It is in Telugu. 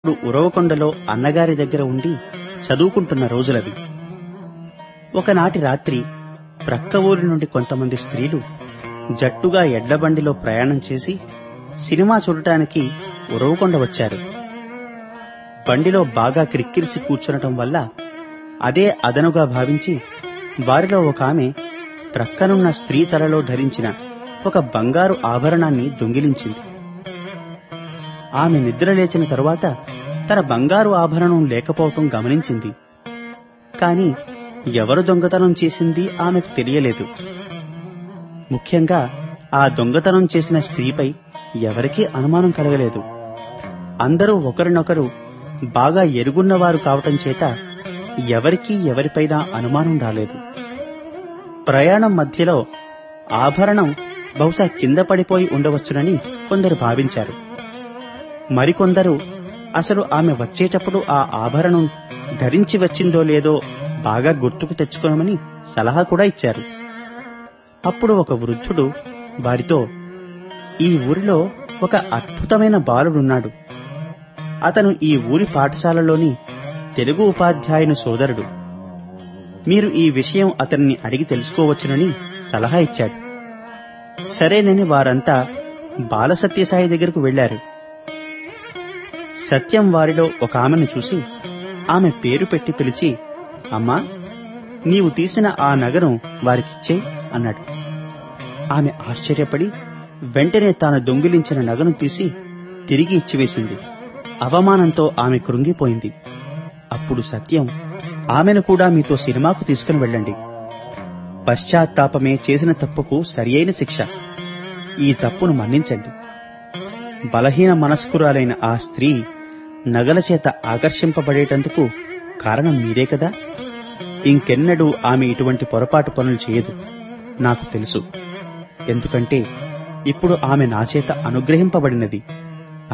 ఇప్పుడు ఉరవకొండలో అన్నగారి దగ్గర ఉండి చదువుకుంటున్న రోజులవి ఒకనాటి రాత్రి ప్రక్క ఊరి నుండి కొంతమంది స్త్రీలు జట్టుగా ఎడ్లబండిలో ప్రయాణం చేసి సినిమా చూడటానికి ఉరవకొండ వచ్చారు బండిలో బాగా క్రిక్కిరిసి కూర్చునటం వల్ల అదే అదనుగా భావించి వారిలో ఒక ఆమె ప్రక్కనున్న స్త్రీ తలలో ధరించిన ఒక బంగారు ఆభరణాన్ని దొంగిలించింది ఆమె నిద్ర లేచిన తరువాత తన బంగారు ఆభరణం లేకపోవటం గమనించింది కాని ఎవరు దొంగతనం చేసింది ఆమెకు తెలియలేదు ముఖ్యంగా ఆ దొంగతనం చేసిన స్త్రీపై ఎవరికీ అనుమానం కలగలేదు అందరూ ఒకరినొకరు బాగా ఎరుగున్నవారు కావటం చేత ఎవరికీ ఎవరిపైన అనుమానం రాలేదు ప్రయాణం మధ్యలో ఆభరణం బహుశా కింద పడిపోయి ఉండవచ్చునని కొందరు భావించారు మరికొందరు అసలు ఆమె వచ్చేటప్పుడు ఆ ఆభరణం ధరించి వచ్చిందో లేదో బాగా గుర్తుకు తెచ్చుకోమని సలహా కూడా ఇచ్చారు అప్పుడు ఒక వృద్ధుడు వారితో ఈ ఊరిలో ఒక అద్భుతమైన బాలుడున్నాడు అతను ఈ ఊరి పాఠశాలలోని తెలుగు ఉపాధ్యాయుని సోదరుడు మీరు ఈ విషయం అతన్ని అడిగి తెలుసుకోవచ్చునని సలహా ఇచ్చాడు సరేనని వారంతా బాలసత్యసాయి దగ్గరకు వెళ్లారు సత్యం వారిలో ఒక ఆమెను చూసి ఆమె పేరు పెట్టి పిలిచి అమ్మా నీవు తీసిన ఆ నగరం వారికిచ్చే అన్నాడు ఆమె ఆశ్చర్యపడి వెంటనే తాను దొంగిలించిన నగను తీసి తిరిగి ఇచ్చివేసింది అవమానంతో ఆమె కృంగిపోయింది అప్పుడు సత్యం ఆమెను కూడా మీతో సినిమాకు తీసుకుని వెళ్ళండి పశ్చాత్తాపమే చేసిన తప్పుకు సరియైన శిక్ష ఈ తప్పును మన్నించండి బలహీన మనస్కురాలైన ఆ స్త్రీ నగల చేత ఆకర్షింపబడేటందుకు కారణం మీరే కదా ఇంకెన్నడూ ఆమె ఇటువంటి పొరపాటు పనులు చేయదు నాకు తెలుసు ఎందుకంటే ఇప్పుడు ఆమె నా చేత అనుగ్రహింపబడినది